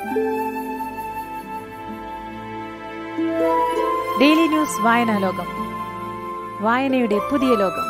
daily news വായനാ ലോകം വായനയുടെ പുതിയ ലോകം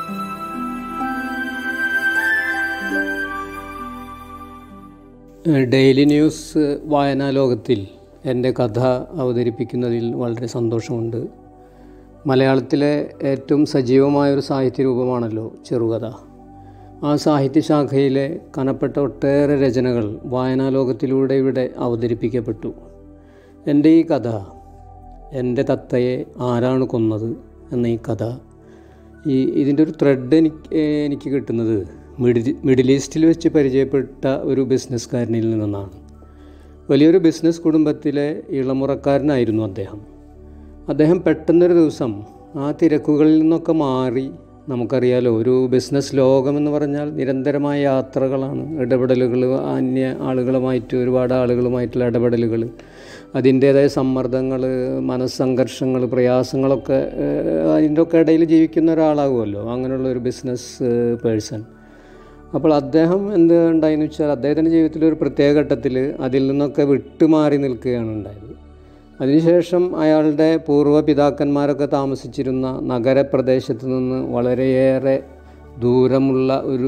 ഡെയിലി ന്യൂസ് വായനാ ലോകത്തിൽ എൻ്റെ കഥ അവതരിപ്പിക്കുന്നതിൽ വളരെ സന്തോഷമുണ്ട് മലയാളത്തിലെ ഏറ്റവും സജീവമായൊരു സാഹിത്യ രൂപമാണല്ലോ ചെറുകഥ ആ സാഹിത്യശാഖയിലെ കനപ്പെട്ട ഒട്ടേറെ രചനകൾ വായനാ ലോകത്തിലൂടെ ഇവിടെ അവതരിപ്പിക്കപ്പെട്ടു എൻ്റെ ഈ കഥ എൻ്റെ തത്തയെ ആരാണ് കൊന്നത് എന്ന ഈ കഥ ഈ ഇതിൻ്റെ ഒരു ത്രെഡ് എനിക്ക് എനിക്ക് കിട്ടുന്നത് മിഡിൽ മിഡിൽ ഈസ്റ്റിൽ വെച്ച് പരിചയപ്പെട്ട ഒരു ബിസിനസ്സുകാരനിൽ നിന്നാണ് വലിയൊരു ബിസിനസ് കുടുംബത്തിലെ ഇളമുറക്കാരനായിരുന്നു അദ്ദേഹം അദ്ദേഹം പെട്ടെന്നൊരു ദിവസം ആ തിരക്കുകളിൽ നിന്നൊക്കെ മാറി നമുക്കറിയാലോ ഒരു ബിസിനസ് ലോകം എന്ന് പറഞ്ഞാൽ നിരന്തരമായ യാത്രകളാണ് ഇടപെടലുകൾ അന്യ ആളുകളുമായിട്ട് ഒരുപാട് ആളുകളുമായിട്ടുള്ള ഇടപെടലുകൾ അതിൻ്റേതായ സമ്മർദ്ദങ്ങൾ മനസ്സംഘർഷങ്ങൾ പ്രയാസങ്ങളൊക്കെ അതിൻ്റെ ഒക്കെ ഇടയിൽ ജീവിക്കുന്ന ഒരാളാകുമല്ലോ അങ്ങനെയുള്ള ഒരു ബിസിനസ് പേഴ്സൺ അപ്പോൾ അദ്ദേഹം എന്ത് ഉണ്ടായെന്ന് വെച്ചാൽ അദ്ദേഹത്തിൻ്റെ ജീവിതത്തിൽ ഒരു പ്രത്യേക ഘട്ടത്തിൽ അതിൽ നിന്നൊക്കെ വിട്ടുമാറി നിൽക്കുകയാണ് ഉണ്ടായത് അതിനുശേഷം അയാളുടെ പൂർവ്വ പിതാക്കന്മാരൊക്കെ താമസിച്ചിരുന്ന നഗരപ്രദേശത്ത് നിന്ന് വളരെയേറെ ദൂരമുള്ള ഒരു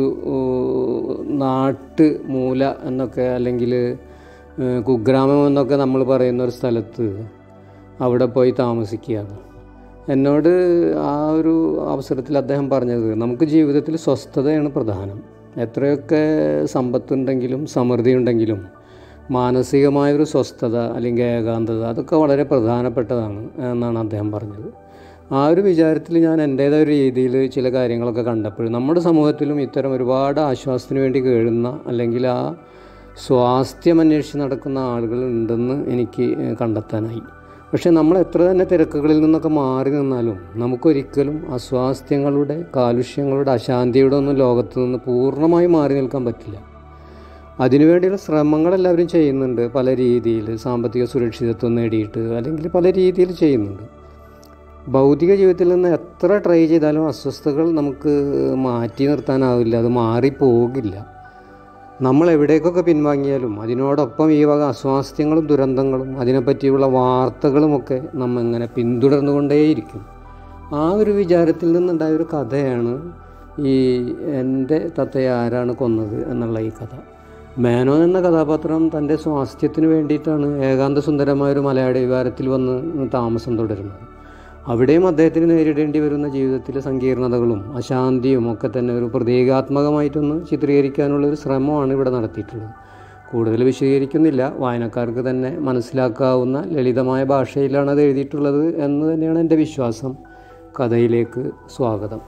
നാട്ട് മൂല എന്നൊക്കെ അല്ലെങ്കിൽ കുഗ്രാമം എന്നൊക്കെ നമ്മൾ പറയുന്ന ഒരു സ്ഥലത്ത് അവിടെ പോയി താമസിക്കുകയാണ് എന്നോട് ആ ഒരു അവസരത്തിൽ അദ്ദേഹം പറഞ്ഞത് നമുക്ക് ജീവിതത്തിൽ സ്വസ്ഥതയാണ് പ്രധാനം എത്രയൊക്കെ സമ്പത്തുണ്ടെങ്കിലും സമൃദ്ധി ഉണ്ടെങ്കിലും മാനസികമായൊരു സ്വസ്ഥത അല്ലെങ്കിൽ ഏകാന്തത അതൊക്കെ വളരെ പ്രധാനപ്പെട്ടതാണ് എന്നാണ് അദ്ദേഹം പറഞ്ഞത് ആ ഒരു വിചാരത്തിൽ ഞാൻ എൻ്റേതായ ഒരു രീതിയിൽ ചില കാര്യങ്ങളൊക്കെ കണ്ടപ്പോൾ നമ്മുടെ സമൂഹത്തിലും ഇത്തരം ഒരുപാട് ആശ്വാസത്തിന് വേണ്ടി കേഴുന്ന അല്ലെങ്കിൽ ആ സ്വാസ്ഥ്യം അന്വേഷിച്ച് നടക്കുന്ന ആളുകൾ ഉണ്ടെന്ന് എനിക്ക് കണ്ടെത്താനായി പക്ഷേ നമ്മൾ എത്ര തന്നെ തിരക്കുകളിൽ നിന്നൊക്കെ മാറി നിന്നാലും നമുക്കൊരിക്കലും അസ്വാസ്ഥ്യങ്ങളുടെ കാലുഷ്യങ്ങളുടെ അശാന്തിയുടെ ഒന്നും ലോകത്ത് നിന്ന് പൂർണ്ണമായി മാറി നിൽക്കാൻ പറ്റില്ല അതിനുവേണ്ടിയുള്ള ശ്രമങ്ങൾ എല്ലാവരും ചെയ്യുന്നുണ്ട് പല രീതിയിൽ സാമ്പത്തിക സുരക്ഷിതത്വം നേടിയിട്ട് അല്ലെങ്കിൽ പല രീതിയിൽ ചെയ്യുന്നുണ്ട് ഭൗതിക ജീവിതത്തിൽ നിന്ന് എത്ര ട്രൈ ചെയ്താലും അസ്വസ്ഥതകൾ നമുക്ക് മാറ്റി നിർത്താനാവില്ല അത് മാറിപ്പോകില്ല നമ്മൾ എവിടേക്കൊക്കെ പിൻവാങ്ങിയാലും അതിനോടൊപ്പം ഈ വക അസ്വാസ്ഥ്യങ്ങളും ദുരന്തങ്ങളും അതിനെപ്പറ്റിയുള്ള വാർത്തകളുമൊക്കെ നമ്മൾ ഇങ്ങനെ പിന്തുടർന്നുകൊണ്ടേയിരിക്കും ആ ഒരു വിചാരത്തിൽ നിന്നുണ്ടായ ഒരു കഥയാണ് ഈ എൻ്റെ തത്തയെ ആരാണ് കൊന്നത് എന്നുള്ള ഈ കഥ മേനോൻ എന്ന കഥാപാത്രം തൻ്റെ സ്വാസ്ഥ്യത്തിന് വേണ്ടിയിട്ടാണ് ഏകാന്ത സുന്ദരമായ ഒരു മലയാള വികാരത്തിൽ വന്ന് താമസം തുടരുന്നത് അവിടെയും അദ്ദേഹത്തിന് നേരിടേണ്ടി വരുന്ന ജീവിതത്തിലെ സങ്കീർണതകളും അശാന്തിയും ഒക്കെ തന്നെ ഒരു പ്രതീകാത്മകമായിട്ടൊന്ന് ചിത്രീകരിക്കാനുള്ള ഒരു ശ്രമമാണ് ഇവിടെ നടത്തിയിട്ടുള്ളത് കൂടുതൽ വിശദീകരിക്കുന്നില്ല വായനക്കാർക്ക് തന്നെ മനസ്സിലാക്കാവുന്ന ലളിതമായ ഭാഷയിലാണ് അത് എഴുതിയിട്ടുള്ളത് എന്ന് തന്നെയാണ് എൻ്റെ വിശ്വാസം കഥയിലേക്ക് സ്വാഗതം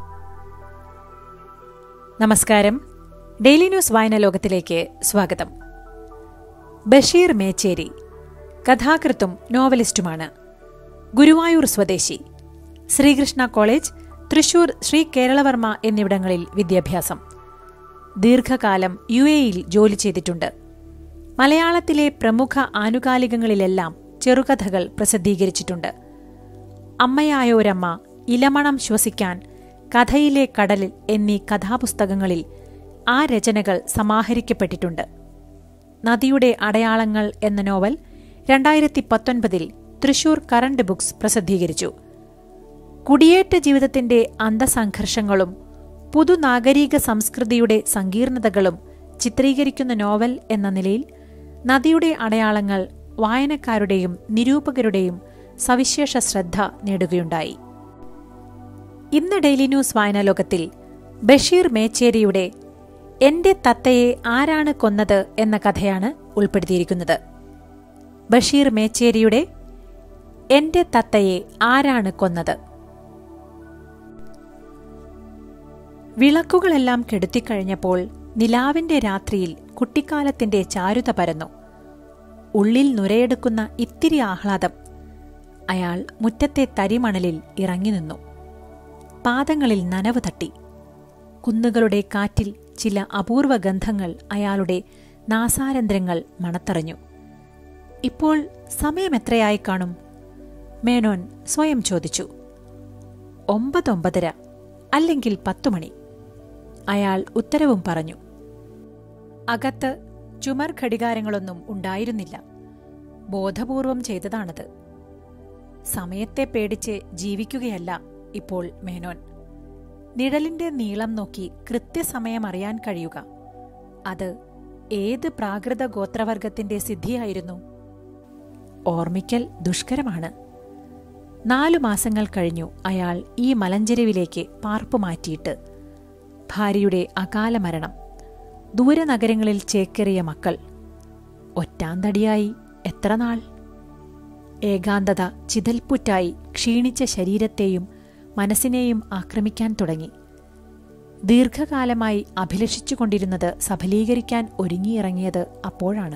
നമസ്കാരം ഡെയിലി ന്യൂസ് വായന ലോകത്തിലേക്ക് സ്വാഗതം ബഷീർ മേച്ചേരി കഥാകൃത്തും നോവലിസ്റ്റുമാണ് ഗുരുവായൂർ സ്വദേശി ശ്രീകൃഷ്ണ കോളേജ് തൃശൂർ ശ്രീ കേരളവർമ്മ എന്നിവിടങ്ങളിൽ വിദ്യാഭ്യാസം ദീർഘകാലം യു എയിൽ ജോലി ചെയ്തിട്ടുണ്ട് മലയാളത്തിലെ പ്രമുഖ ആനുകാലികങ്ങളിലെല്ലാം ചെറുകഥകൾ പ്രസിദ്ധീകരിച്ചിട്ടുണ്ട് അമ്മയായോരമ്മ ഇലമണം ശ്വസിക്കാൻ കഥയിലെ കടലിൽ എന്നീ കഥാപുസ്തകങ്ങളിൽ ആ രചനകൾ സമാഹരിക്കപ്പെട്ടിട്ടുണ്ട് നദിയുടെ അടയാളങ്ങൾ എന്ന നോവൽ രണ്ടായിരത്തി പത്തൊൻപതിൽ തൃശൂർ കറണ്ട് ബുക്സ് പ്രസിദ്ധീകരിച്ചു കുടിയേറ്റ ജീവിതത്തിന്റെ അന്തസംഘർഷങ്ങളും പുതുനാഗരിക സംസ്കൃതിയുടെ സങ്കീർണതകളും ചിത്രീകരിക്കുന്ന നോവൽ എന്ന നിലയിൽ നദിയുടെ അടയാളങ്ങൾ വായനക്കാരുടെയും നിരൂപകരുടെയും സവിശേഷ ശ്രദ്ധ നേടുകയുണ്ടായി ഇന്ന് ഡെയിലി ന്യൂസ് വായനാലോകത്തിൽ ബഷീർ മേച്ചേരിയുടെ എന്റെ തത്തയെ ആരാണ് കൊന്നത് എന്ന കഥയാണ് ഉൾപ്പെടുത്തിയിരിക്കുന്നത് ബഷീർ മേച്ചേരിയുടെ എന്റെ തത്തയെ ആരാണ് കൊന്നത് വിളക്കുകളെല്ലാം കെടുത്തിക്കഴിഞ്ഞപ്പോൾ നിലാവിന്റെ രാത്രിയിൽ കുട്ടിക്കാലത്തിന്റെ ചാരുത പരന്നു ഉള്ളിൽ നുരയെടുക്കുന്ന ഇത്തിരി ആഹ്ലാദം അയാൾ മുറ്റത്തെ തരിമണലിൽ ഇറങ്ങി നിന്നു പാദങ്ങളിൽ നനവ് തട്ടി കുന്നുകളുടെ കാറ്റിൽ ചില അപൂർവ ഗന്ധങ്ങൾ അയാളുടെ നാസാരന്ധ്രങ്ങൾ മണത്തറിഞ്ഞു ഇപ്പോൾ സമയം എത്രയായി കാണും മേനോൻ സ്വയം ചോദിച്ചു ഒമ്പതൊമ്പതര അല്ലെങ്കിൽ പത്തു മണി അയാൾ ഉത്തരവും പറഞ്ഞു അകത്ത് ചുമർ ഘടികാരങ്ങളൊന്നും ഉണ്ടായിരുന്നില്ല ബോധപൂർവം ചെയ്തതാണത് സമയത്തെ പേടിച്ച് ജീവിക്കുകയല്ല ഇപ്പോൾ മേനോൻ നിഴലിന്റെ നീളം നോക്കി കൃത്യസമയം അറിയാൻ കഴിയുക അത് ഏത് പ്രാകൃത ഗോത്രവർഗത്തിന്റെ സിദ്ധിയായിരുന്നു ഓർമ്മിക്കൽ ദുഷ്കരമാണ് നാലു മാസങ്ങൾ കഴിഞ്ഞു അയാൾ ഈ മലഞ്ചെരുവിലേക്ക് പാർപ്പ് മാറ്റിയിട്ട് ഭാര്യയുടെ അകാല മരണം ദൂരനഗരങ്ങളിൽ ചേക്കേറിയ മക്കൾ ഒറ്റാന്തടിയായി എത്ര നാൾ ഏകാന്തത ചിതൽപ്പുറ്റായി ക്ഷീണിച്ച ശരീരത്തെയും മനസ്സിനെയും ആക്രമിക്കാൻ തുടങ്ങി ദീർഘകാലമായി അഭിലഷിച്ചുകൊണ്ടിരുന്നത് സഫലീകരിക്കാൻ ഒരുങ്ങിയിറങ്ങിയത് അപ്പോഴാണ്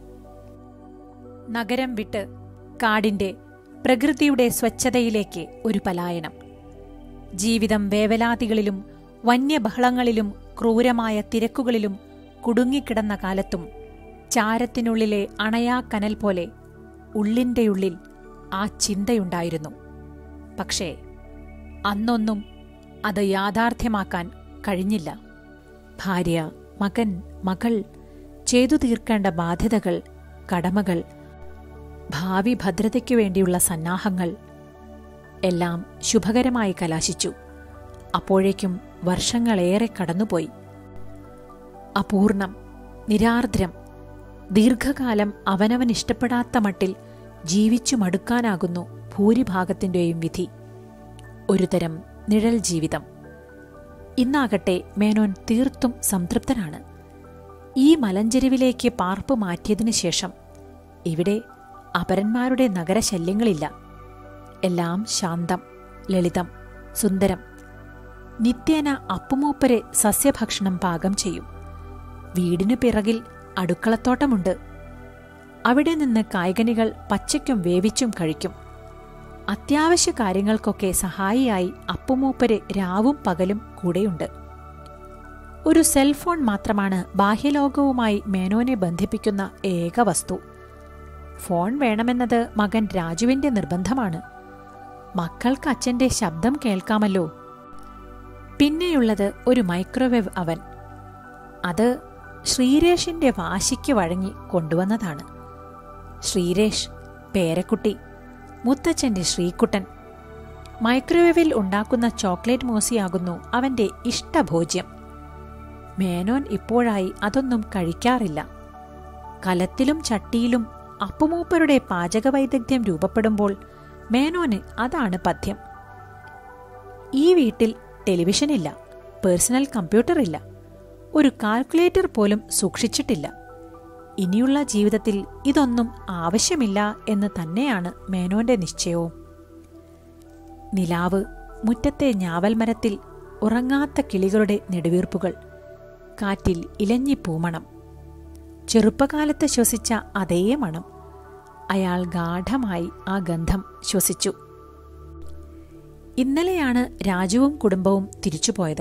നഗരം വിട്ട് കാടിന്റെ പ്രകൃതിയുടെ സ്വച്ഛതയിലേക്ക് ഒരു പലായനം ജീവിതം വേവലാതികളിലും വന്യബഹളങ്ങളിലും ക്രൂരമായ തിരക്കുകളിലും കുടുങ്ങിക്കിടന്ന കാലത്തും ചാരത്തിനുള്ളിലെ അണയാ കനൽ പോലെ ഉള്ളിൻ്റെയുള്ളിൽ ആ ചിന്തയുണ്ടായിരുന്നു പക്ഷേ അന്നൊന്നും അത് യാഥാർത്ഥ്യമാക്കാൻ കഴിഞ്ഞില്ല ഭാര്യ മകൻ മകൾ ചെയ്തു തീർക്കേണ്ട ബാധ്യതകൾ കടമകൾ ഭാവി ഭദ്രതയ്ക്കു വേണ്ടിയുള്ള സന്നാഹങ്ങൾ എല്ലാം ശുഭകരമായി കലാശിച്ചു അപ്പോഴേക്കും വർഷങ്ങളേറെ കടന്നുപോയി അപൂർണം നിരാർദ്രം ദീർഘകാലം അവനവൻ ഇഷ്ടപ്പെടാത്ത മട്ടിൽ ജീവിച്ചു മടുക്കാനാകുന്നു ഭൂരിഭാഗത്തിന്റെയും വിധി ഒരുതരം നിഴൽ ജീവിതം ഇന്നാകട്ടെ മേനോൻ തീർത്തും സംതൃപ്തനാണ് ഈ മലഞ്ചെരുവിലേക്ക് പാർപ്പ് മാറ്റിയതിനു ശേഷം ഇവിടെ അപരന്മാരുടെ നഗരശല്യങ്ങളില്ല എല്ലാം ശാന്തം ലളിതം സുന്ദരം നിത്യേന അപ്പുമൂപ്പരെ സസ്യഭക്ഷണം പാകം ചെയ്യും വീടിനു പിറകിൽ അടുക്കളത്തോട്ടമുണ്ട് അവിടെ നിന്ന് കായ്കനികൾ പച്ചയ്ക്കും വേവിച്ചും കഴിക്കും അത്യാവശ്യ കാര്യങ്ങൾക്കൊക്കെ സഹായിയായി അപ്പുമൂപ്പര് രാവും പകലും കൂടെയുണ്ട് ഒരു സെൽഫോൺ മാത്രമാണ് ബാഹ്യലോകവുമായി മേനോനെ ബന്ധിപ്പിക്കുന്ന ഏക വസ്തു ഫോൺ വേണമെന്നത് മകൻ രാജുവിന്റെ നിർബന്ധമാണ് മക്കൾക്ക് അച്ഛന്റെ ശബ്ദം കേൾക്കാമല്ലോ പിന്നെയുള്ളത് ഒരു മൈക്രോവേവ് അവൻ അത് ശ്രീരേഷിന്റെ വാശിക്ക് വഴങ്ങി കൊണ്ടുവന്നതാണ് ശ്രീരേഷ് പേരക്കുട്ടി മുത്തച്ഛന്റെ ശ്രീകുട്ടൻ മൈക്രോവേവിൽ ഉണ്ടാക്കുന്ന ചോക്ലേറ്റ് മോസിയാകുന്നു അവന്റെ ഇഷ്ടഭോജ്യം മേനോൻ ഇപ്പോഴായി അതൊന്നും കഴിക്കാറില്ല കലത്തിലും ചട്ടിയിലും അപ്പുമൂപ്പരുടെ പാചകവൈദഗ്ധ്യം രൂപപ്പെടുമ്പോൾ മേനോന് അതാണ് പഥ്യം ഈ വീട്ടിൽ ടെലിവിഷനില്ല പേഴ്സണൽ കമ്പ്യൂട്ടർ ഇല്ല ഒരു കാൽക്കുലേറ്റർ പോലും സൂക്ഷിച്ചിട്ടില്ല ഇനിയുള്ള ജീവിതത്തിൽ ഇതൊന്നും ആവശ്യമില്ല എന്ന് തന്നെയാണ് മേനോന്റെ നിശ്ചയവും നിലാവ് മുറ്റത്തെ ഞാവൽമരത്തിൽ ഉറങ്ങാത്ത കിളികളുടെ നെടുവീർപ്പുകൾ കാറ്റിൽ ഇലഞ്ഞി പൂമണം ചെറുപ്പകാലത്ത് ശ്വസിച്ച അതേ മണം അയാൾ ഗാഠമായി ആ ഗന്ധം ശ്വസിച്ചു ഇന്നലെയാണ് രാജുവും കുടുംബവും തിരിച്ചുപോയത്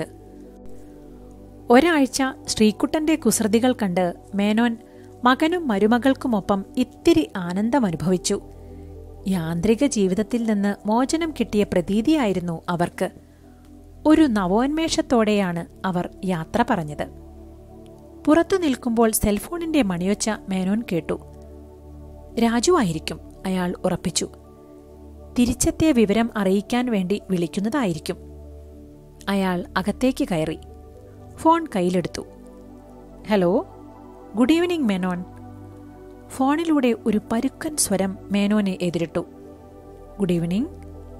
ഒരാഴ്ച ശ്രീകുട്ടന്റെ കുസൃതികൾ കണ്ട് മേനോൻ മകനും മരുമകൾക്കുമൊപ്പം ഇത്തിരി ആനന്ദമനുഭവിച്ചു യാന്ത്രിക ജീവിതത്തിൽ നിന്ന് മോചനം കിട്ടിയ പ്രതീതിയായിരുന്നു അവർക്ക് ഒരു നവോന്മേഷത്തോടെയാണ് അവർ യാത്ര പറഞ്ഞത് പുറത്തു നിൽക്കുമ്പോൾ സെൽഫോണിന്റെ മണിയൊച്ച മേനോൻ കേട്ടു രാജു ആയിരിക്കും അയാൾ ഉറപ്പിച്ചു തിരിച്ചെത്തിയ വിവരം അറിയിക്കാൻ വേണ്ടി വിളിക്കുന്നതായിരിക്കും അയാൾ അകത്തേക്ക് കയറി ഫോൺ കയ്യിലെടുത്തു ഹലോ ഗുഡ് ഈവനിംഗ് മേനോൻ ഫോണിലൂടെ ഒരു പരുക്കൻ സ്വരം മേനോനെ എതിരിട്ടു ഗുഡ് ഈവനിംഗ്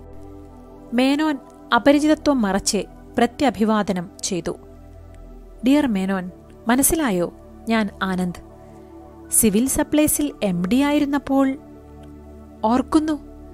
മേനോൻ അപരിചിതത്വം മറച്ച് പ്രത്യഭിവാദനം ചെയ്തു ഡിയർ മേനോൻ മനസ്സിലായോ ഞാൻ ആനന്ദ് സിവിൽ സപ്ലൈസിൽ എം ഡി ആയിരുന്നപ്പോൾ ഓർക്കുന്നു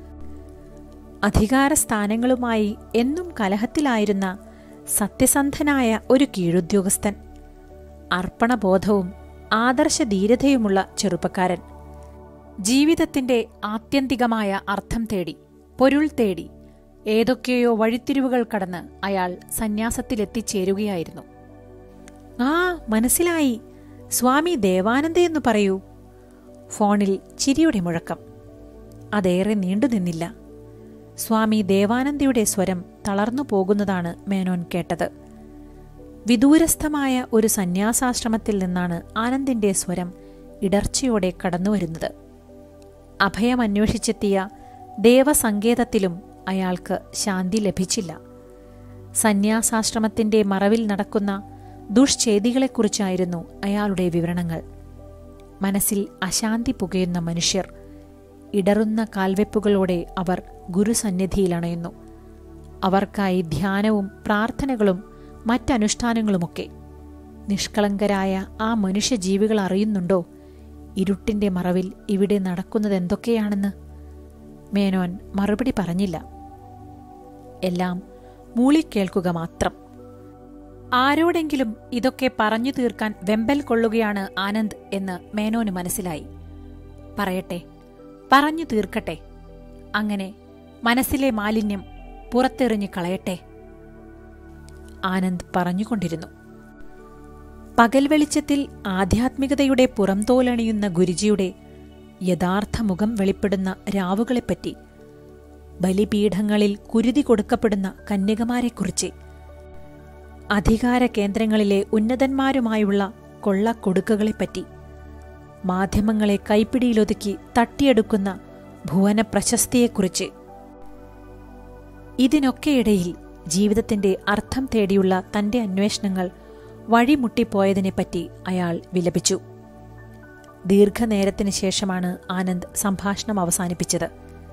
അധികാര സ്ഥാനങ്ങളുമായി എന്നും കലഹത്തിലായിരുന്ന സത്യസന്ധനായ ഒരു കീഴുദ്യോഗസ്ഥൻ അർപ്പണബോധവും ആദർശധീരതയുമുള്ള ചെറുപ്പക്കാരൻ ജീവിതത്തിന്റെ ആത്യന്തികമായ അർത്ഥം തേടി പൊരുൾ തേടി ഏതൊക്കെയോ വഴിത്തിരിവുകൾ കടന്ന് അയാൾ സന്യാസത്തിലെത്തിച്ചേരുകയായിരുന്നു ആ മനസ്സിലായി സ്വാമി ദേവാനന്ദയെന്ന് പറയൂ ഫോണിൽ ചിരിയുടെ മുഴക്കം അതേറെ നീണ്ടുനിന്നില്ല സ്വാമി ദേവാനന്ദയുടെ സ്വരം തളർന്നു പോകുന്നതാണ് മേനോൻ കേട്ടത് വിദൂരസ്ഥമായ ഒരു സന്യാസാശ്രമത്തിൽ നിന്നാണ് ആനന്ദിന്റെ സ്വരം ഇടർച്ചയോടെ കടന്നുവരുന്നത് അഭയമന്വേഷിച്ചെത്തിയ ദേവസങ്കേതത്തിലും അയാൾക്ക് ശാന്തി ലഭിച്ചില്ല സന്യാസാശ്രമത്തിന്റെ മറവിൽ നടക്കുന്ന ദുഷ്ചേതികളെക്കുറിച്ചായിരുന്നു അയാളുടെ വിവരണങ്ങൾ മനസ്സിൽ അശാന്തി പുകയുന്ന മനുഷ്യർ ഇടറുന്ന കാൽവെപ്പുകളോടെ അവർ ഗുരുസന്നിധിയിലണയുന്നു അവർക്കായി ധ്യാനവും പ്രാർത്ഥനകളും മറ്റനുഷ്ഠാനങ്ങളുമൊക്കെ നിഷ്കളങ്കരായ ആ മനുഷ്യജീവികൾ അറിയുന്നുണ്ടോ ഇരുട്ടിന്റെ മറവിൽ ഇവിടെ നടക്കുന്നതെന്തൊക്കെയാണെന്ന് മേനോൻ മറുപടി പറഞ്ഞില്ല എല്ലാം മൂളിക്കേൾക്കുക മാത്രം ആരോടെങ്കിലും ഇതൊക്കെ പറഞ്ഞു തീർക്കാൻ വെമ്പൽ കൊള്ളുകയാണ് ആനന്ദ് എന്ന് മേനോന് മനസ്സിലായി പറയട്ടെ പറഞ്ഞു തീർക്കട്ടെ അങ്ങനെ മനസ്സിലെ മാലിന്യം പുറത്തെറിഞ്ഞു കളയട്ടെ ആനന്ദ് പറഞ്ഞുകൊണ്ടിരുന്നു പകൽ വെളിച്ചത്തിൽ ആധ്യാത്മികതയുടെ പുറംതോലണിയുന്ന ഗുരുജിയുടെ യഥാർത്ഥ മുഖം വെളിപ്പെടുന്ന രാവുകളെപ്പറ്റി ബലിപീഠങ്ങളിൽ കുരുതി കൊടുക്കപ്പെടുന്ന കന്യകമാരെക്കുറിച്ച് അധികാര കേന്ദ്രങ്ങളിലെ ഉന്നതന്മാരുമായുള്ള കൊള്ളക്കൊടുക്കുകളെപ്പറ്റി മാധ്യമങ്ങളെ കൈപ്പിടിയിലൊതുക്കി തട്ടിയെടുക്കുന്ന ഭുവന പ്രശസ്തിയെക്കുറിച്ച് ഇതിനൊക്കെയിടയിൽ ജീവിതത്തിന്റെ അർത്ഥം തേടിയുള്ള തന്റെ അന്വേഷണങ്ങൾ വഴിമുട്ടിപ്പോയതിനെപ്പറ്റി അയാൾ വിലപിച്ചു ദീർഘനേരത്തിന് ശേഷമാണ് ആനന്ദ് സംഭാഷണം അവസാനിപ്പിച്ചത്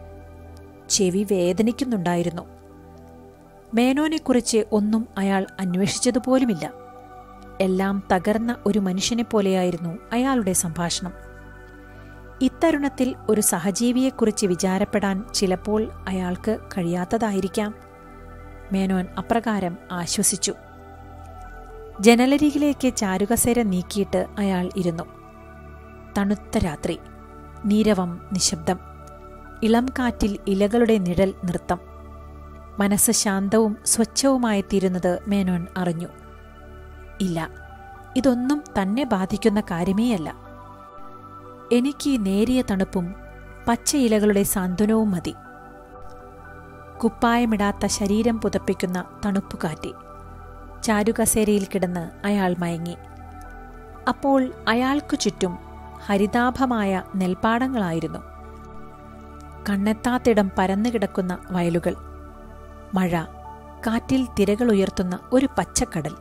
ചെവി വേദനിക്കുന്നുണ്ടായിരുന്നു മേനോനെക്കുറിച്ച് ഒന്നും അയാൾ അന്വേഷിച്ചതുപോലുമില്ല എല്ലാം തകർന്ന ഒരു മനുഷ്യനെപ്പോലെയായിരുന്നു അയാളുടെ സംഭാഷണം ഇത്തരുണത്തിൽ ഒരു സഹജീവിയെക്കുറിച്ച് വിചാരപ്പെടാൻ ചിലപ്പോൾ അയാൾക്ക് കഴിയാത്തതായിരിക്കാം മേനോൻ അപ്രകാരം ആശ്വസിച്ചു ജനലരികിലേക്ക് ചാരുകസേര നീക്കിയിട്ട് അയാൾ ഇരുന്നു തണുത്ത രാത്രി നീരവം നിശബ്ദം ഇളം കാറ്റിൽ ഇലകളുടെ നിഴൽ നൃത്തം മനസ്സ് ശാന്തവും സ്വച്ഛവുമായി തീരുന്നത് മേനോൻ അറിഞ്ഞു ഇല്ല ഇതൊന്നും തന്നെ ബാധിക്കുന്ന കാര്യമേയല്ല എനിക്ക് ഈ നേരിയ തണുപ്പും പച്ചയിലകളുടെ സാന്ത്വനവും മതി കുപ്പായമിടാത്ത ശരീരം പുതപ്പിക്കുന്ന തണുപ്പുകാറ്റി ചാരുകസേരയിൽ കിടന്ന് അയാൾ മയങ്ങി അപ്പോൾ അയാൾക്കു ചുറ്റും ഹരിതാഭമായ നെൽപ്പാടങ്ങളായിരുന്നു കണ്ണെത്താത്തിടം പരന്നുകിടക്കുന്ന വയലുകൾ മഴ കാറ്റിൽ തിരകൾ ഉയർത്തുന്ന ഒരു പച്ചക്കടൽ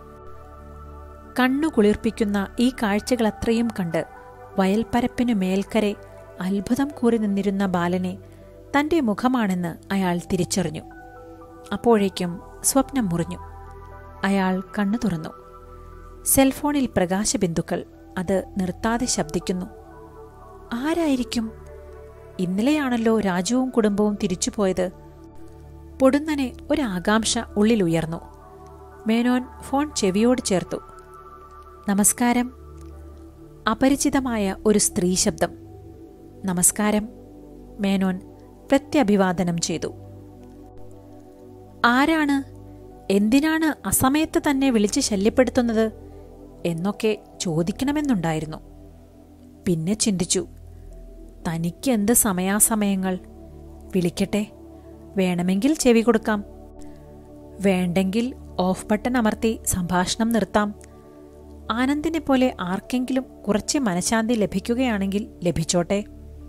കണ്ണു കുളിർപ്പിക്കുന്ന ഈ കാഴ്ചകളത്രയും കണ്ട് വയൽപ്പരപ്പിനു മേൽക്കരെ അത്ഭുതം കൂറി നിന്നിരുന്ന ബാലനെ തന്റെ മുഖമാണെന്ന് അയാൾ തിരിച്ചറിഞ്ഞു അപ്പോഴേക്കും സ്വപ്നം മുറിഞ്ഞു അയാൾ കണ്ണു തുറന്നു സെൽഫോണിൽ പ്രകാശബിന്ദുക്കൾ അത് നിർത്താതെ ശബ്ദിക്കുന്നു ആരായിരിക്കും ഇന്നലെയാണല്ലോ രാജുവും കുടുംബവും തിരിച്ചുപോയത് പൊടുന്നനെ ഒരാകാംക്ഷ ഉള്ളിലുയർന്നു മേനോൻ ഫോൺ ചെവിയോട് ചേർത്തു നമസ്കാരം അപരിചിതമായ ഒരു സ്ത്രീ ശബ്ദം നമസ്കാരം മേനോൻ പ്രത്യഭിവാദനം ചെയ്തു ആരാണ് എന്തിനാണ് അസമയത്ത് തന്നെ വിളിച്ച് ശല്യപ്പെടുത്തുന്നത് എന്നൊക്കെ ചോദിക്കണമെന്നുണ്ടായിരുന്നു പിന്നെ ചിന്തിച്ചു തനിക്ക് എന്ത് സമയാസമയങ്ങൾ വിളിക്കട്ടെ വേണമെങ്കിൽ ചെവി കൊടുക്കാം വേണ്ടെങ്കിൽ ഓഫ് ബട്ടൺ അമർത്തി സംഭാഷണം നിർത്താം ആനന്ദിനെ പോലെ ആർക്കെങ്കിലും കുറച്ച് മനഃശാന്തി ലഭിക്കുകയാണെങ്കിൽ ലഭിച്ചോട്ടെ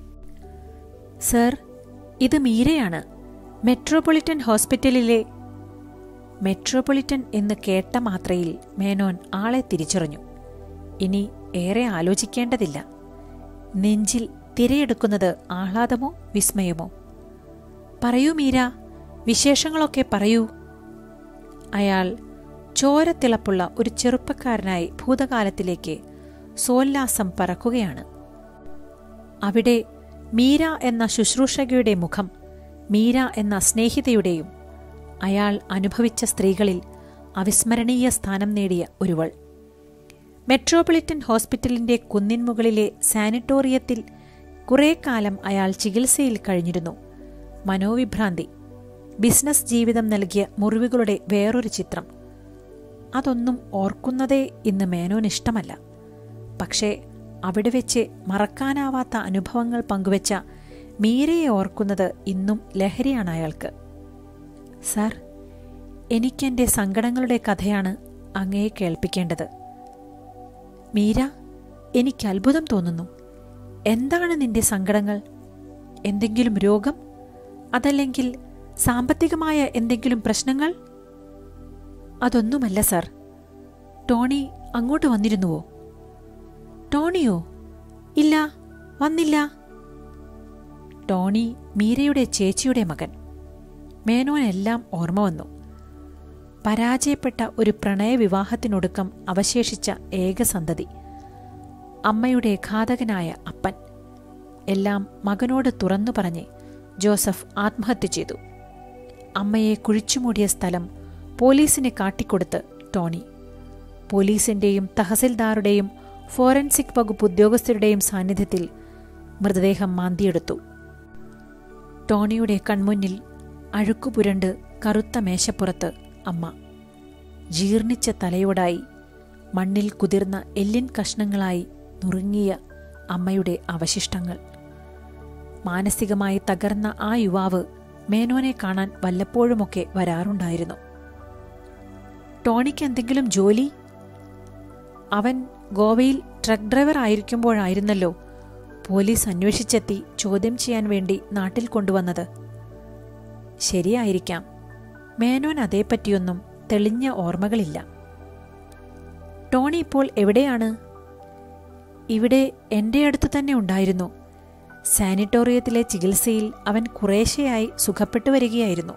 സർ ഇത് മീരയാണ് മെട്രോപൊളിറ്റൻ ഹോസ്പിറ്റലിലെ മെട്രോപൊളിറ്റൻ എന്ന് കേട്ട മാത്രയിൽ മേനോൻ ആളെ തിരിച്ചറിഞ്ഞു ഇനി ഏറെ ആലോചിക്കേണ്ടതില്ല നെഞ്ചിൽ തിരയെടുക്കുന്നത് ആഹ്ലാദമോ വിസ്മയമോ പറയൂ മീര വിശേഷങ്ങളൊക്കെ പറയൂ അയാൾ ചോരത്തിളപ്പുള്ള ഒരു ചെറുപ്പക്കാരനായി ഭൂതകാലത്തിലേക്ക് സോല്ലാസം പറക്കുകയാണ് അവിടെ മീര എന്ന ശുശ്രൂഷകയുടെ മുഖം മീര എന്ന സ്നേഹിതയുടെയും അയാൾ അനുഭവിച്ച സ്ത്രീകളിൽ അവിസ്മരണീയ സ്ഥാനം നേടിയ ഒരുവൾ മെട്രോപൊളിറ്റൻ ഹോസ്പിറ്റലിന്റെ കുന്നിൻമുകളിലെ സാനിറ്റോറിയത്തിൽ കുറേ കാലം അയാൾ ചികിത്സയിൽ കഴിഞ്ഞിരുന്നു മനോവിഭ്രാന്തി ബിസിനസ് ജീവിതം നൽകിയ മുറിവുകളുടെ വേറൊരു ചിത്രം അതൊന്നും ഓർക്കുന്നതേ ഇന്ന് മേനോനിഷ്ടമല്ല പക്ഷേ അവിടെ വെച്ച് മറക്കാനാവാത്ത അനുഭവങ്ങൾ പങ്കുവച്ച മീരയെ ഓർക്കുന്നത് ഇന്നും ലഹരിയാണ് അയാൾക്ക് സാർ എനിക്കെൻ്റെ സങ്കടങ്ങളുടെ കഥയാണ് അങ്ങയെ കേൾപ്പിക്കേണ്ടത് മീര എനിക്ക് അത്ഭുതം തോന്നുന്നു എന്താണ് നിന്റെ സങ്കടങ്ങൾ എന്തെങ്കിലും രോഗം അതല്ലെങ്കിൽ സാമ്പത്തികമായ എന്തെങ്കിലും പ്രശ്നങ്ങൾ അതൊന്നുമല്ല സർ ടോണി അങ്ങോട്ട് വന്നിരുന്നുവോ ടോണിയോ ഇല്ല വന്നില്ല ടോണി മീരയുടെ ചേച്ചിയുടെ മകൻ മേനോനെല്ലാം ഓർമ്മ വന്നു പരാജയപ്പെട്ട ഒരു പ്രണയവിവാഹത്തിനൊടുക്കം അവശേഷിച്ച ഏക സന്തതി അമ്മയുടെ ഘാതകനായ അപ്പൻ എല്ലാം മകനോട് തുറന്നു പറഞ്ഞ് ജോസഫ് ആത്മഹത്യ ചെയ്തു അമ്മയെ കുഴിച്ചുമൂടിയ സ്ഥലം പോലീസിനെ കാട്ടിക്കൊടുത്ത് ടോണി പോലീസിന്റെയും തഹസിൽദാറുടെയും ഫോറൻസിക് വകുപ്പ് ഉദ്യോഗസ്ഥരുടെയും സാന്നിധ്യത്തിൽ മൃതദേഹം മാന്തിയെടുത്തു ടോണിയുടെ കൺമുന്നിൽ അഴുക്കുപുരണ്ട് കറുത്ത മേശപ്പുറത്ത് അമ്മ ജീർണിച്ച തലയോടായി മണ്ണിൽ കുതിർന്ന എല്ലിൻ കഷ്ണങ്ങളായി നുറുങ്ങിയ അമ്മയുടെ അവശിഷ്ടങ്ങൾ മാനസികമായി തകർന്ന ആ യുവാവ് മേനോനെ കാണാൻ വല്ലപ്പോഴുമൊക്കെ വരാറുണ്ടായിരുന്നു ടോണിക്ക് എന്തെങ്കിലും ജോലി അവൻ ഗോവയിൽ ട്രക്ക് ഡ്രൈവർ ആയിരിക്കുമ്പോഴായിരുന്നല്ലോ പോലീസ് അന്വേഷിച്ചെത്തി ചോദ്യം ചെയ്യാൻ വേണ്ടി നാട്ടിൽ കൊണ്ടുവന്നത് ശരിയായിരിക്കാം മേനോൻ അതേപ്പറ്റിയൊന്നും തെളിഞ്ഞ ഓർമ്മകളില്ല ടോണി ഇപ്പോൾ എവിടെയാണ് ഇവിടെ എൻ്റെ അടുത്ത് തന്നെ ഉണ്ടായിരുന്നു സാനിറ്റോറിയത്തിലെ ചികിത്സയിൽ അവൻ കുറേശ്ശെയായി സുഖപ്പെട്ടു വരികയായിരുന്നു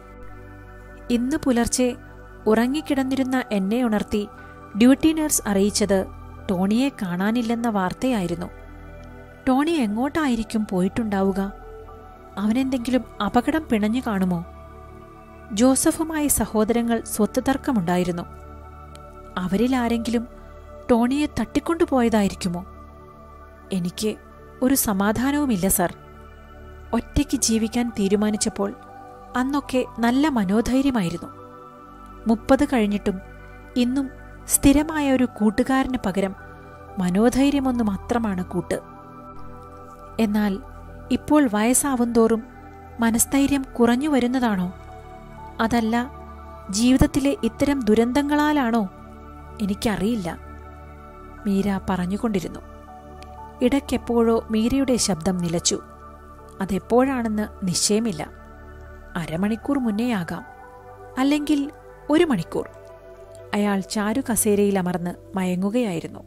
ഇന്ന് പുലർച്ചെ ഉറങ്ങിക്കിടന്നിരുന്ന എന്നെ ഉണർത്തി ഡ്യൂട്ടി നഴ്സ് അറിയിച്ചത് ടോണിയെ കാണാനില്ലെന്ന വാർത്തയായിരുന്നു ടോണി എങ്ങോട്ടായിരിക്കും പോയിട്ടുണ്ടാവുക അവനെന്തെങ്കിലും അപകടം പിണഞ്ഞു കാണുമോ ജോസഫുമായി സഹോദരങ്ങൾ സ്വത്ത് തർക്കമുണ്ടായിരുന്നു അവരിൽ ആരെങ്കിലും ടോണിയെ തട്ടിക്കൊണ്ടുപോയതായിരിക്കുമോ എനിക്ക് ഒരു സമാധാനവുമില്ല സർ ഒറ്റയ്ക്ക് ജീവിക്കാൻ തീരുമാനിച്ചപ്പോൾ അന്നൊക്കെ നല്ല മനോധൈര്യമായിരുന്നു മുപ്പത് കഴിഞ്ഞിട്ടും ഇന്നും സ്ഥിരമായ ഒരു കൂട്ടുകാരന് പകരം മനോധൈര്യമൊന്നു മാത്രമാണ് കൂട്ട് എന്നാൽ ഇപ്പോൾ വയസ്സാവുന്തോറും മനസ്ഥൈര്യം കുറഞ്ഞു വരുന്നതാണോ അതല്ല ജീവിതത്തിലെ ഇത്തരം ദുരന്തങ്ങളാലാണോ എനിക്കറിയില്ല മീര പറഞ്ഞുകൊണ്ടിരുന്നു ഇടയ്ക്കെപ്പോഴോ മീരയുടെ ശബ്ദം നിലച്ചു അതെപ്പോഴാണെന്ന് നിശ്ചയമില്ല അരമണിക്കൂർ മുന്നേയാകാം അല്ലെങ്കിൽ ഒരു മണിക്കൂർ അയാൾ ചാരു കസേരയിൽ അമർന്ന് മയങ്ങുകയായിരുന്നു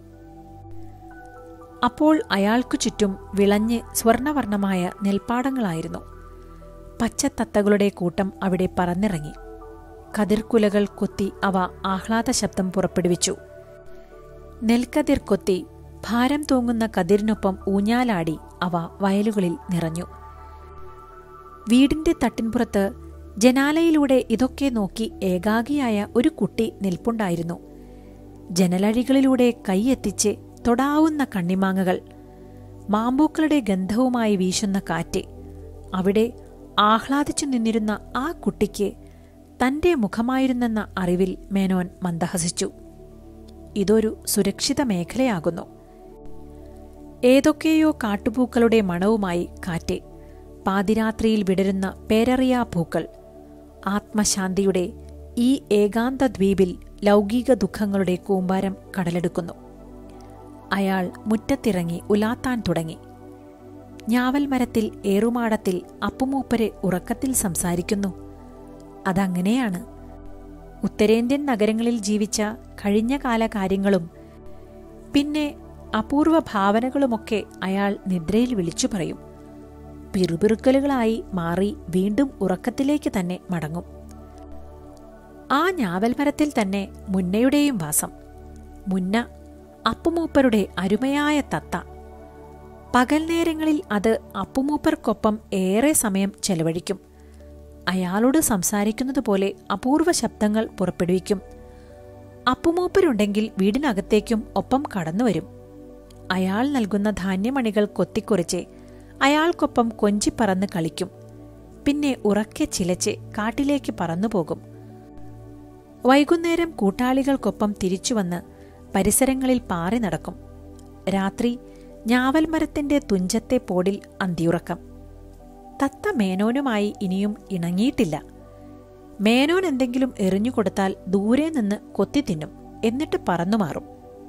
അപ്പോൾ അയാൾക്കു ചുറ്റും വിളഞ്ഞ് സ്വർണവർണമായ നെൽപ്പാടങ്ങളായിരുന്നു പച്ചത്തത്തകളുടെ കൂട്ടം അവിടെ പറന്നിറങ്ങി കതിർക്കുലകൾ കൊത്തി അവ ആഹ്ലാദ ശബ്ദം പുറപ്പെടുവിച്ചു നെൽക്കതിർ കൊത്തി ഭാരം തൂങ്ങുന്ന കതിരിനൊപ്പം ഊഞ്ഞാലാടി അവ വയലുകളിൽ നിറഞ്ഞു വീടിന്റെ തട്ടിൻപുറത്ത് ജനാലയിലൂടെ ഇതൊക്കെ നോക്കി ഏകാഗിയായ ഒരു കുട്ടി നിൽപ്പുണ്ടായിരുന്നു ജനലഴികളിലൂടെ കൈയെത്തിച്ച് തൊടാവുന്ന കണ്ണിമാങ്ങകൾ മാമ്പൂക്കളുടെ ഗന്ധവുമായി വീശുന്ന കാറ്റ് അവിടെ ആഹ്ലാദിച്ചു നിന്നിരുന്ന ആ കുട്ടിക്ക് തന്റെ മുഖമായിരുന്നെന്ന അറിവിൽ മേനോൻ മന്ദഹസിച്ചു ഇതൊരു സുരക്ഷിത മേഖലയാകുന്നു ഏതൊക്കെയോ കാട്ടുപൂക്കളുടെ മണവുമായി കാറ്റ് പാതിരാത്രിയിൽ വിടരുന്ന പേരറിയാ പൂക്കൾ ആത്മശാന്തിയുടെ ഈ ഏകാന്ത ദ്വീപിൽ ലൗകിക ദുഃഖങ്ങളുടെ കൂമ്പാരം കടലെടുക്കുന്നു അയാൾ മുറ്റത്തിറങ്ങി ഉലാത്താൻ തുടങ്ങി ഞാവൽ മരത്തിൽ ഏറുമാടത്തിൽ അപ്പുമൂപ്പരെ ഉറക്കത്തിൽ സംസാരിക്കുന്നു അതങ്ങനെയാണ് ഉത്തരേന്ത്യൻ നഗരങ്ങളിൽ ജീവിച്ച കഴിഞ്ഞ കാല കാര്യങ്ങളും പിന്നെ അപൂർവ ഭാവനകളുമൊക്കെ അയാൾ നിദ്രയിൽ വിളിച്ചു പറയും പിറുപിറുക്കലുകളായി മാറി വീണ്ടും ഉറക്കത്തിലേക്ക് തന്നെ മടങ്ങും ആ ഞാവൽ മരത്തിൽ തന്നെ മുന്നയുടെയും വാസം മുന്ന അപ്പുമൂപ്പരുടെ അരുമയായ തത്ത പകൽ നേരങ്ങളിൽ അത് അപ്പുമൂപ്പർക്കൊപ്പം ഏറെ സമയം ചെലവഴിക്കും അയാളോട് സംസാരിക്കുന്നത് പോലെ അപൂർവ ശബ്ദങ്ങൾ പുറപ്പെടുവിക്കും അപ്പുമൂപ്പരുണ്ടെങ്കിൽ വീടിനകത്തേക്കും ഒപ്പം കടന്നുവരും അയാൾ നൽകുന്ന ധാന്യമണികൾ കൊത്തിക്കുറിച്ച് അയാൾക്കൊപ്പം കൊഞ്ചിപ്പറന്ന് കളിക്കും പിന്നെ ഉറക്കെ ചിലച്ച് കാട്ടിലേക്ക് പറന്നുപോകും വൈകുന്നേരം കൂട്ടാളികൾക്കൊപ്പം തിരിച്ചുവന്ന് പരിസരങ്ങളിൽ പാറി നടക്കും രാത്രി ഞാവൽ മരത്തിന്റെ തുഞ്ചത്തെ പോടിൽ അന്തിയുറക്കം തത്ത മേനോനുമായി ഇനിയും ഇണങ്ങിയിട്ടില്ല മേനോൻ എന്തെങ്കിലും എറിഞ്ഞുകൊടുത്താൽ ദൂരെ നിന്ന് കൊത്തി തിന്നും എന്നിട്ട് പറന്നുമാറും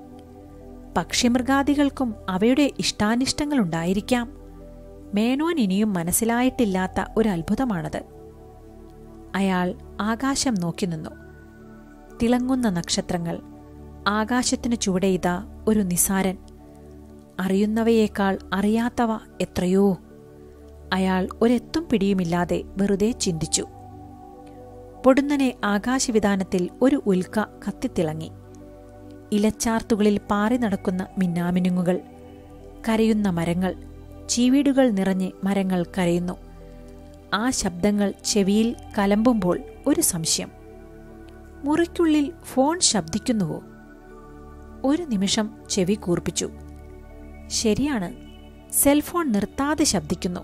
പക്ഷിമൃഗാദികൾക്കും അവയുടെ ഇഷ്ടാനിഷ്ടങ്ങളുണ്ടായിരിക്കാം മേനോൻ ഇനിയും മനസ്സിലായിട്ടില്ലാത്ത ഒരു അത്ഭുതമാണത് അയാൾ ആകാശം നോക്കി നിന്നു തിളങ്ങുന്ന നക്ഷത്രങ്ങൾ ആകാശത്തിനു ചുവടെ ഇതാ ഒരു നിസാരൻ അറിയുന്നവയേക്കാൾ അറിയാത്തവ എത്രയോ അയാൾ ഒരെത്തും പിടിയുമില്ലാതെ വെറുതെ ചിന്തിച്ചു പൊടുന്നനെ ആകാശവിധാനത്തിൽ ഒരു ഉൽക്ക കത്തിത്തിളങ്ങി ഇലച്ചാർത്തുകളിൽ പാറി നടക്കുന്ന മിന്നാമിനുങ്ങുകൾ കരയുന്ന മരങ്ങൾ ചീവീടുകൾ നിറഞ്ഞ് മരങ്ങൾ കരയുന്നു ആ ശബ്ദങ്ങൾ ചെവിയിൽ കലമ്പുമ്പോൾ ഒരു സംശയം മുറിക്കുള്ളിൽ ഫോൺ ശബ്ദിക്കുന്നുവോ ഒരു നിമിഷം ചെവി കൂർപ്പിച്ചു ശരിയാണ് സെൽഫോൺ നിർത്താതെ ശബ്ദിക്കുന്നു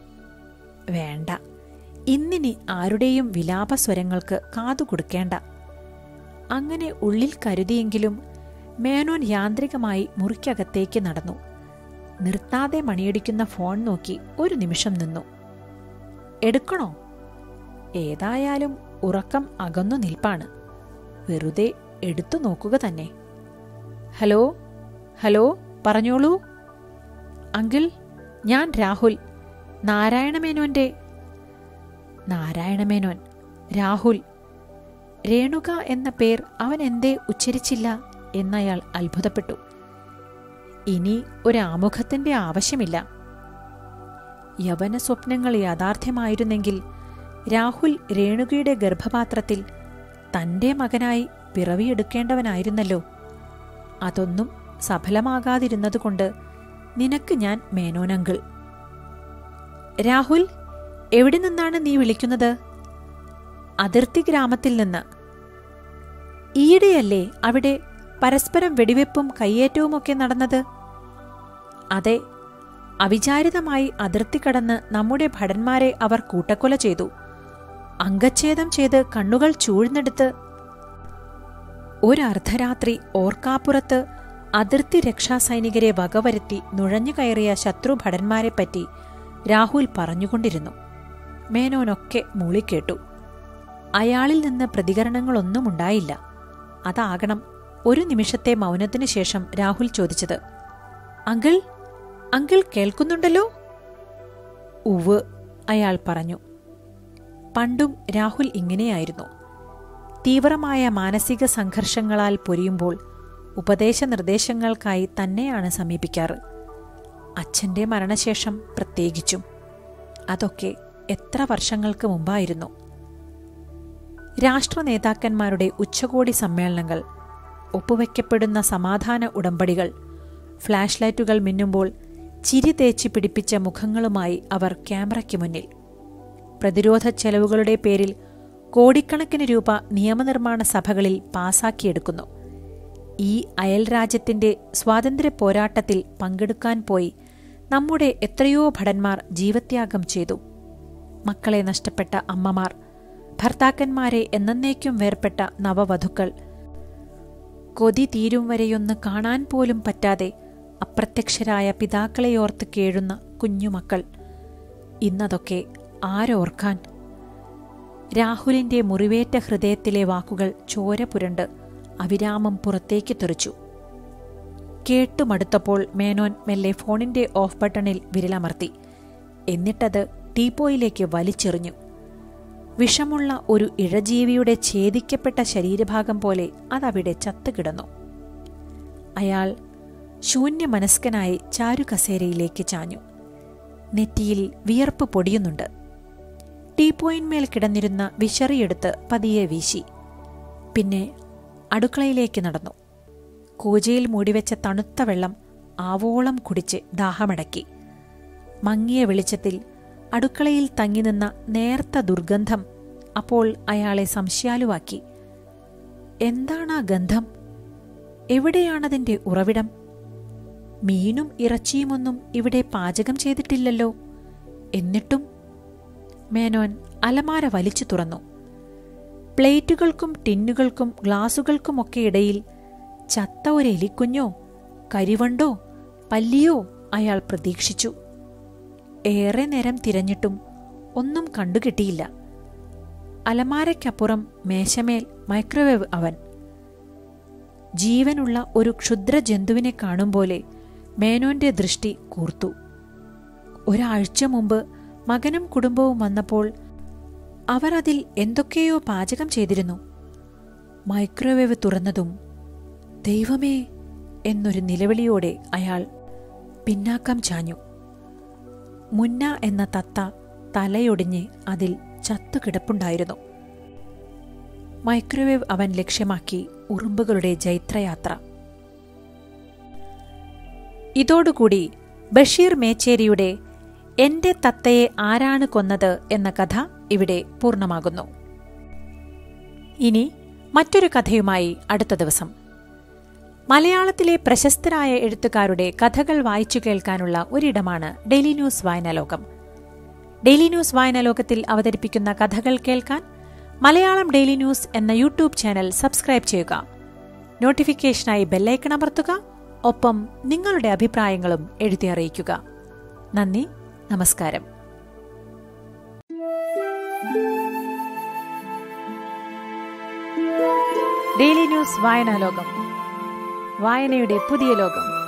വേണ്ട ഇന്നിനി ആരുടെയും വിലാപസ്വരങ്ങൾക്ക് കാതു കൊടുക്കേണ്ട അങ്ങനെ ഉള്ളിൽ കരുതിയെങ്കിലും മേനോൻ യാന്ത്രികമായി മുറിക്കകത്തേക്ക് നടന്നു നിർത്താതെ മണിയടിക്കുന്ന ഫോൺ നോക്കി ഒരു നിമിഷം നിന്നു എടുക്കണോ ഏതായാലും ഉറക്കം അകന്നു നിൽപ്പാണ് വെറുതെ എടുത്തു നോക്കുക തന്നെ ഹലോ ഹലോ പറഞ്ഞോളൂ അങ്കിൾ ഞാൻ രാഹുൽ നാരായണമേനോന്റെ നാരായണമേനോൻ രാഹുൽ രേണുക എന്ന പേർ അവൻ എന്തേ ഉച്ചരിച്ചില്ല എന്നയാൾ അത്ഭുതപ്പെട്ടു ഇനി ഒരാമുഖത്തിന്റെ ആവശ്യമില്ല യവന സ്വപ്നങ്ങൾ യാഥാർത്ഥ്യമായിരുന്നെങ്കിൽ രാഹുൽ രേണുകയുടെ ഗർഭപാത്രത്തിൽ തന്റെ മകനായി പിറവിയെടുക്കേണ്ടവനായിരുന്നല്ലോ അതൊന്നും സഫലമാകാതിരുന്നതുകൊണ്ട് നിനക്ക് ഞാൻ മേനോനങ്കിൾ രാഹുൽ എവിടെ നിന്നാണ് നീ വിളിക്കുന്നത് അതിർത്തി ഗ്രാമത്തിൽ നിന്ന് ഈയിടെയല്ലേ അവിടെ പരസ്പരം വെടിവെപ്പും കയ്യേറ്റവുമൊക്കെ നടന്നത് അതെ അവിചാരിതമായി അതിർത്തി കടന്ന് നമ്മുടെ ഭടന്മാരെ അവർ കൂട്ടക്കൊല ചെയ്തു അംഗച്ഛേദം ചെയ്ത് കണ്ണുകൾ ചൂഴ്ന്നെടുത്ത് ഒരർദ്ധരാത്രി ഓർക്കാപ്പുറത്ത് അതിർത്തി രക്ഷാസൈനികരെ വകവരുത്തി നുഴഞ്ഞു കയറിയ ശത്രു ഭടന്മാരെപ്പറ്റി രാഹുൽ പറഞ്ഞുകൊണ്ടിരുന്നു മേനോനൊക്കെ മൂളിക്കേട്ടു അയാളിൽ നിന്ന് പ്രതികരണങ്ങളൊന്നും ഉണ്ടായില്ല അതാകണം ഒരു നിമിഷത്തെ മൗനത്തിനു ശേഷം രാഹുൽ ചോദിച്ചത് അങ്കിൾ അങ്കിൾ കേൾക്കുന്നുണ്ടല്ലോ ഉവ് അയാൾ പറഞ്ഞു പണ്ടും രാഹുൽ ഇങ്ങനെയായിരുന്നു തീവ്രമായ മാനസിക സംഘർഷങ്ങളാൽ പൊരിയുമ്പോൾ ഉപദേശ നിർദ്ദേശങ്ങൾക്കായി തന്നെയാണ് സമീപിക്കാറ് അച്ഛന്റെ മരണശേഷം പ്രത്യേകിച്ചും അതൊക്കെ എത്ര വർഷങ്ങൾക്ക് മുമ്പായിരുന്നു രാഷ്ട്ര നേതാക്കന്മാരുടെ ഉച്ചകോടി സമ്മേളനങ്ങൾ ഒപ്പുവെക്കപ്പെടുന്ന സമാധാന ഉടമ്പടികൾ ഫ്ലാഷ് ലൈറ്റുകൾ മിന്നുമ്പോൾ ചിരി തേച്ച് പിടിപ്പിച്ച മുഖങ്ങളുമായി അവർ ക്യാമറയ്ക്ക് മുന്നിൽ പ്രതിരോധ ചെലവുകളുടെ പേരിൽ കോടിക്കണക്കിന് രൂപ നിയമനിർമ്മാണ സഭകളിൽ പാസാക്കിയെടുക്കുന്നു ഈ അയൽരാജ്യത്തിന്റെ സ്വാതന്ത്ര്യ പോരാട്ടത്തിൽ പങ്കെടുക്കാൻ പോയി നമ്മുടെ എത്രയോ ഭടന്മാർ ജീവത്യാഗം ചെയ്തു മക്കളെ നഷ്ടപ്പെട്ട അമ്മമാർ ഭർത്താക്കന്മാരെ എന്നേക്കും വേർപെട്ട നവവധുക്കൾ കൊതി തീരും വരെയൊന്ന് കാണാൻ പോലും പറ്റാതെ അപ്രത്യക്ഷരായ പിതാക്കളെയോർത്ത് കേഴുന്ന കുഞ്ഞുമക്കൾ ഇന്നതൊക്കെ ആരോർക്കാൻ രാഹുലിന്റെ മുറിവേറ്റ ഹൃദയത്തിലെ വാക്കുകൾ ചോര പുരണ്ട് അവിരാമം പുറത്തേക്ക് തെറിച്ചു കേട്ടുമടുത്തപ്പോൾ മേനോൻ മെല്ലെ ഫോണിന്റെ ഓഫ് ബട്ടണിൽ വിരലമർത്തി എന്നിട്ടത് ടീപ്പോയിലേക്ക് വലിച്ചെറിഞ്ഞു വിഷമുള്ള ഒരു ഇഴജീവിയുടെ ഛേദിക്കപ്പെട്ട ശരീരഭാഗം പോലെ അതവിടെ ചത്തുകിടന്നു അയാൾ ശൂന്യമനസ്കനായി ചാരുകസേരയിലേക്ക് ചാഞ്ഞു നെറ്റിയിൽ വിയർപ്പ് പൊടിയുന്നുണ്ട് ടീപ്പോയിന്മേൽ കിടന്നിരുന്ന വിശറിയെടുത്ത് പതിയെ വീശി പിന്നെ അടുക്കളയിലേക്ക് നടന്നു കൂജയിൽ മൂടിവെച്ച തണുത്ത വെള്ളം ആവോളം കുടിച്ച് ദാഹമടക്കി മങ്ങിയ വെളിച്ചത്തിൽ അടുക്കളയിൽ തങ്ങിനിന്ന നേർത്ത ദുർഗന്ധം അപ്പോൾ അയാളെ സംശയാലുവാക്കി എന്താണാ ഗന്ധം എവിടെയാണതിന്റെ ഉറവിടം മീനും ഇറച്ചിയുമൊന്നും ഇവിടെ പാചകം ചെയ്തിട്ടില്ലല്ലോ എന്നിട്ടും മേനോൻ അലമാര വലിച്ചു തുറന്നു പ്ലേറ്റുകൾക്കും ടിന്നുകൾക്കും ഗ്ലാസുകൾക്കുമൊക്കെ ഇടയിൽ ചത്ത ഒരു എലിക്കുഞ്ഞോ കരിവണ്ടോ പല്ലിയോ അയാൾ പ്രതീക്ഷിച്ചു ഏറെ നേരം തിരഞ്ഞിട്ടും ഒന്നും കണ്ടുകിട്ടിയില്ല അലമാരയ്ക്കപ്പുറം മേശമേൽ മൈക്രോവേവ് അവൻ ജീവനുള്ള ഒരു ക്ഷുദ്ര ജന്തുവിനെ കാണും പോലെ മേനോന്റെ ദൃഷ്ടി കൂർത്തു ഒരാഴ്ച മുമ്പ് മകനും കുടുംബവും വന്നപ്പോൾ അവർ അതിൽ എന്തൊക്കെയോ പാചകം ചെയ്തിരുന്നു മൈക്രോവേവ് തുറന്നതും ദൈവമേ എന്നൊരു നിലവിളിയോടെ അയാൾ പിന്നാക്കം ചാഞ്ഞു മുന്ന എന്ന തത്ത തലയൊടിഞ്ഞ് അതിൽ ചത്തുകിടപ്പുണ്ടായിരുന്നു മൈക്രോവേവ് അവൻ ലക്ഷ്യമാക്കി ഉറുമ്പുകളുടെ ജൈത്രയാത്ര ഇതോടുകൂടി ബഷീർ മേച്ചേരിയുടെ എന്റെ തത്തയെ ആരാണ് കൊന്നത് എന്ന കഥ ഇവിടെ പൂർണ്ണമാകുന്നു ഇനി മറ്റൊരു കഥയുമായി അടുത്ത ദിവസം മലയാളത്തിലെ പ്രശസ്തരായ എഴുത്തുകാരുടെ കഥകൾ വായിച്ചു കേൾക്കാനുള്ള ഒരിടമാണ് ഡെയിലി ന്യൂസ് വായനാലോകം ഡെയിലി ന്യൂസ് വായനാലോകത്തിൽ അവതരിപ്പിക്കുന്ന കഥകൾ കേൾക്കാൻ മലയാളം ഡെയിലി ന്യൂസ് എന്ന യൂട്യൂബ് ചാനൽ സബ്സ്ക്രൈബ് ചെയ്യുക നോട്ടിഫിക്കേഷനായി ബെല്ലൈക്കൺ അമർത്തുക ഒപ്പം നിങ്ങളുടെ അഭിപ്രായങ്ങളും എഴുതി അറിയിക്കുക നന്ദി നമസ്കാരം ഡെയിലി ന്യൂസ് വായനാലോകം വായനയുടെ പുതിയ ലോകം